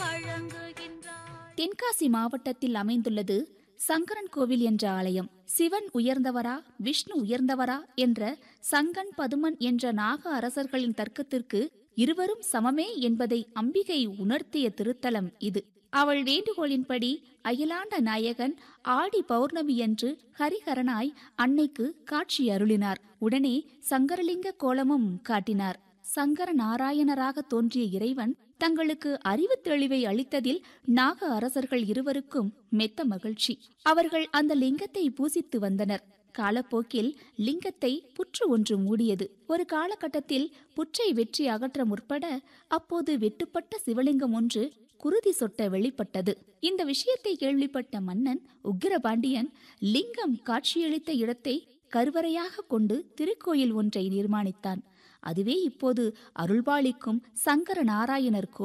வழங்குகின்றார் தென்காசி மாவட்டத்தில் அமைந்துள்ளது சங்கரன் கோவில் என்ற ஆலயம் சிவன் உயர்ந்தவரா விஷ்ணு உயர்ந்தவரா என்ற சங்கன் பதுமன் என்ற நாக அரசர்களின் தர்க்கத்திற்கு இருவரும் சமமே என்பதை அம்பிகை உணர்த்திய திருத்தலம் இது அவள் வேண்டுகோளின்படி அயலாண்ட நாயகன் ஆடி பௌர்ணமியன்று ஹரிஹரனாய் அன்னைக்கு காட்சி அருளினார் உடனே சங்கரலிங்க கோலமும் காட்டினார் சங்கர நாராயணராக தோன்றிய இறைவன் தங்களுக்கு அறிவு தெளிவை அளித்ததில் நாக அரசர்கள் இருவருக்கும் மெத்த மகிழ்ச்சி அவர்கள் அந்த லிங்கத்தை பூசித்து வந்தனர் காலப்போக்கில் லிங்கத்தை புற்று ஒன்று மூடியது ஒரு காலகட்டத்தில் புற்றை வெற்றி அகற்ற முற்பட அப்போது வெட்டுப்பட்ட சிவலிங்கம் ஒன்று குருதி சொட்ட வெளிப்பட்டது இந்த விஷயத்தை கேள்விப்பட்ட மன்னன் உக்கிரபாண்டியன் லிங்கம் காட்சியளித்த இடத்தை கருவறையாக கொண்டு திருக்கோயில் ஒன்றை நிர்மாணித்தான் அதுவே இப்போது அருள்பாளிக்கும் சங்கர நாராயணர் கோவில்